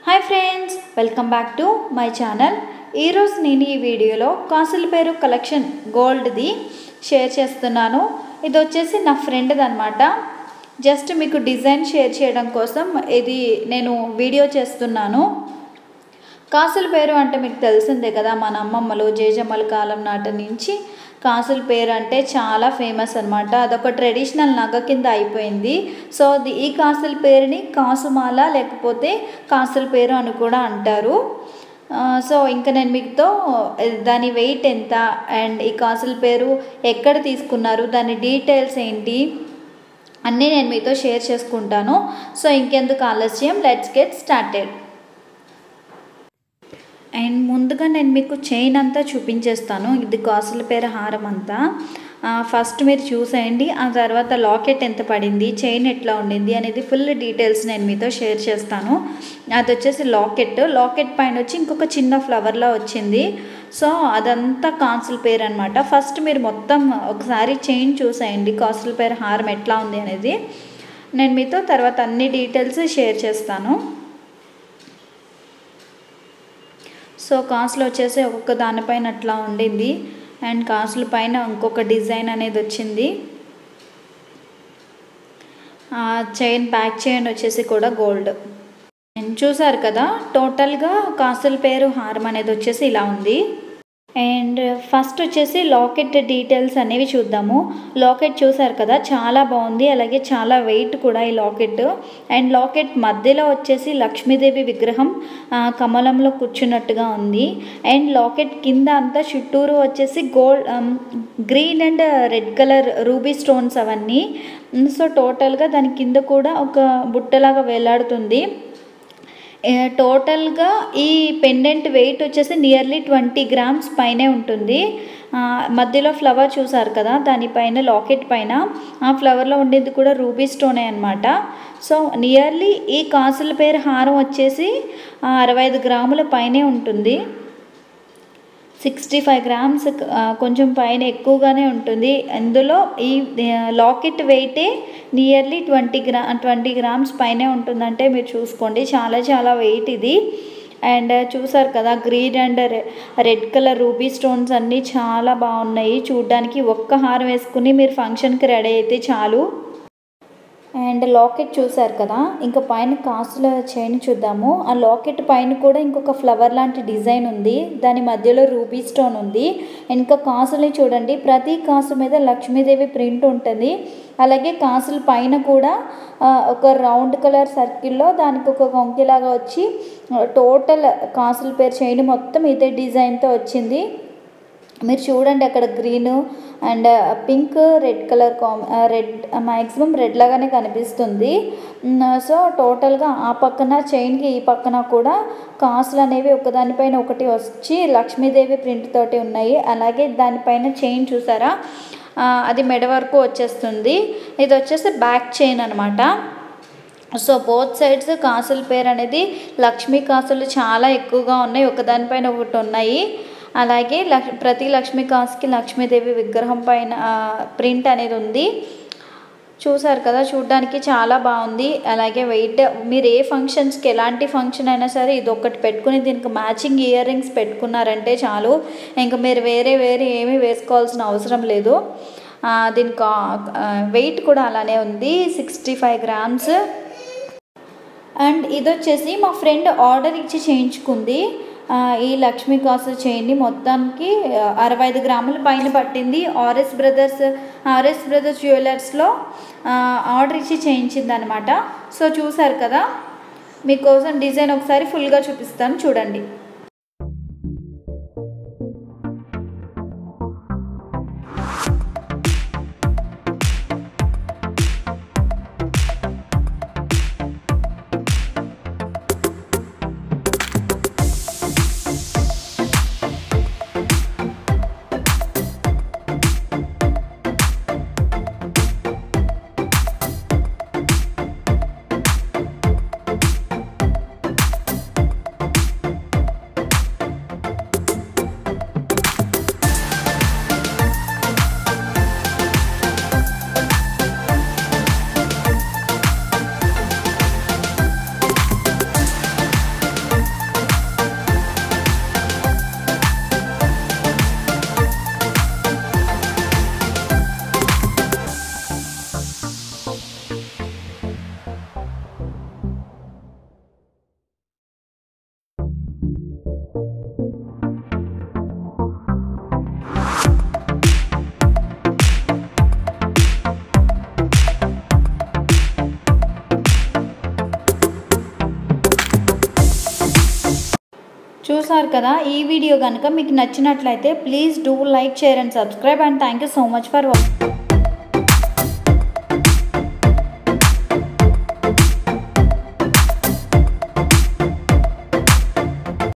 hi friends welcome back to my channel ఈరోజు నేను ఈ వీడియోలో కాసుల పేరు కలెక్షన్ గోల్డ్ది షేర్ చేస్తున్నాను ఇది వచ్చేసి నా ఫ్రెండ్ది అనమాట జస్ట్ మీకు డిజైన్ షేర్ చేయడం కోసం ఇది నేను వీడియో చేస్తున్నాను కాసుల పేరు అంటే మీకు తెలిసిందే కదా మన అమ్మమ్మలు జేజమ్మల కాలం నాటి నుంచి కాసుల పేరు అంటే చాలా ఫేమస్ అనమాట అదొక ట్రెడిషనల్ నగ కింద అయిపోయింది సో ది- ఈ కాసుల పేరుని కాసుమాల లేకపోతే కాసుల పేరు అని కూడా అంటారు ఆ, సో ఇంకా నేను మీతో దాని వెయిట్ ఎంత అండ్ ఈ కాసుల పేరు ఎక్కడ తీసుకున్నారు దాని డీటెయిల్స్ ఏంటి అన్నీ నేను మీతో షేర్ చేసుకుంటాను సో ఇంకెందుకు ఆలస్యం లెట్స్ గెట్ స్టార్టెడ్ అండ్ ముందుగా నేను మీకు చైన్ అంతా చూపించేస్తాను ఇది కాసుల పేరు హారం అంతా ఆ, ఫస్ట్ మీరు చూసేయండి ఆ తర్వాత లాకెట్ ఎంత పడింది చైన్ ఎట్లా ఉండింది అనేది ఫుల్ డీటెయిల్స్ నేను మీతో షేర్ చేస్తాను అది వచ్చేసి లాకెట్ లాకెట్ పైన వచ్చి ఇంకొక చిన్న ఫ్లవర్లా వచ్చింది సో అదంతా కాసుల పేరు అనమాట ఫస్ట్ మీరు మొత్తం ఒకసారి చైన్ చూసేయండి కాసుల పేరు హారం ఎట్లా ఉంది అనేది నేను మీతో తర్వాత అన్ని డీటెయిల్స్ షేర్ చేస్తాను సో కాసులు వచ్చేసి ఒక్కొక్క దానిపైన అట్లా ఉండింది అండ్ కాసుల పైన ఇంకొక డిజైన్ అనేది వచ్చింది చైన్ బ్యాక్ చైన్ వచ్చేసి కూడా గోల్డ్ అండ్ చూసారు కదా టోటల్గా కాసుల పేరు హారం అనేది వచ్చేసి ఇలా ఉంది అండ్ ఫస్ట్ వచ్చేసి లాకెట్ డీటెయిల్స్ అనేవి చూద్దాము లాకెట్ చూసారు కదా చాలా బాగుంది అలాగే చాలా వెయిట్ కూడా ఈ లాకెట్ అండ్ లాకెట్ మధ్యలో వచ్చేసి లక్ష్మీదేవి విగ్రహం ఆ, కమలంలో కూర్చున్నట్టుగా ఉంది అండ్ లాకెట్ కింద అంతా చుట్టూరు వచ్చేసి gold green and red colour ruby stones అవన్నీ సో టోటల్గా దాని కింద కూడా ఒక బుట్టలాగా వేలాడుతుంది ఏ, టోటల్గా ఈ పెండెంట్ వెయిట్ వచ్చేసి నియర్లీ ట్వంటీ గ్రామ్స్ పైనే ఉంటుంది ఆ, మధ్యలో ఫ్లవర్ చూసారు కదా దానిపైన లాకెట్ పైన ఆ ఫ్లవర్లో ఉండేది కూడా రూబీ స్టోనే అనమాట సో నియర్లీ ఈ కాసుల పేరు హారం వచ్చేసి ఆ, అరవై ఐదు గ్రాముల పైనే ఉంటుంది సిక్స్టీ ఫైవ్ గ్రామ్స్ ఆ, కొంచెం పైన ఎక్కువగానే ఉంటుంది అందులో ఈ లాకెట్ వెయిటే నియర్లీ ట్వంటీ గ్రా ట్వంటీ గ్రామ్స్ పైనే ఉంటుందంటే మీరు చూసుకోండి చాలా చాలా వెయిట్ ఇది అండ్ చూసారు కదా green and red colour ruby stones అన్నీ చాలా బాగున్నాయి చూడ్డానికి ఒక్క హారం వేసుకుని మీరు ఫంక్షన్కి రెడీ అయితే చాలు అండ్ లాకెట్ చూసారు కదా ఇంకా పైన కాసుల చైన్ చూద్దాము ఆ లాకెట్ పైన కూడా ఇంకొక ఫ్లవర్ లాంటి డిజైన్ ఉంది దాని మధ్యలో రూబీ స్టోన్ ఉంది ఇంకా కాసులని చూడండి ప్రతి కాసు మీద లక్ష్మీదేవి ప్రింట్ ఉంటుంది అలాగే కాసుల పైన కూడా ఆ, ఒక రౌండ్ కలర్ సర్కిల్లో దానికి ఒక కొంకిలాగా వచ్చి టోటల్ కాసుల పేరు చైన్ మొత్తం ఇదే డిజైన్తో వచ్చింది మీరు చూడండి అక్కడ green and pink red colour కామ్ రెడ్ మ్యాక్సిమం రెడ్ లాగానే కనిపిస్తుంది మ్, సో టోటల్గా ఆ పక్కన చైన్కి ఈ పక్కన కూడా కాసులు అనేవి ఒకదానిపైన ఒకటి వచ్చి లక్ష్మీదేవి ప్రింట్ తోటి ఉన్నాయి అలాగే దానిపైన చైన్ చూసారా ఆ, అది మెడ వరకు వచ్చేస్తుంది ఇది వచ్చేసి బ్యాక్ చైన్ అనమాట సో బోత్ సైడ్స్ కాసుల పేరు అనేది లక్ష్మీ కాసులు చాలా ఎక్కువగా ఉన్నాయి ఒకదానిపైన ఒకటి ఉన్నాయి అలాగే లక్ష్ ప్రతి లక్ష్మీ కాసుకి లక్ష్మీదేవి విగ్రహం పైన ప్రింట్ అనేది ఉంది చూసారు కదా చూడ్డానికి చాలా బాగుంది అలాగే వెయిట్ మీరు ఏ ఫంక్షన్స్కి ఎలాంటి ఫంక్షన్ అయినా సరే ఇది ఒకటి పెట్టుకుని దీనికి మ్యాచింగ్ ఇయర్ రింగ్స్ పెట్టుకున్నారంటే చాలు ఇంకా మీరు వేరే వేరే ఏమీ వేసుకోవాల్సిన అవసరం లేదు ఆ, దీనికి వెయిట్ కూడా అలానే ఉంది సిక్స్టీ ఫైవ్ గ్రామ్స్ అండ్ ఇది వచ్చేసి మా ఫ్రెండ్ ఆర్డర్ ఇచ్చి చేయించుకుంది ఆ, ఈ లక్ష్మీ కాసు చైన్ని మొత్తానికి ఆ, అరవై ఐదు గ్రాముల పైన పట్టింది ఆర్ఎస్ బ్రదర్స్ ఆర్ఎస్ బ్రదర్స్ జ్యువెలర్స్లో ఆ, ఆర్డర్ ఇచ్చి చేయించింది అనమాట సో చూసారు కదా మీకోసం డిజైన్ ఒకసారి ఫుల్గా చూపిస్తాను చూడండి చూసారు కదా ఈ వీడియో కనుక మీకు నచ్చినట్లయితే please do like share and subscribe and thank you so much for watching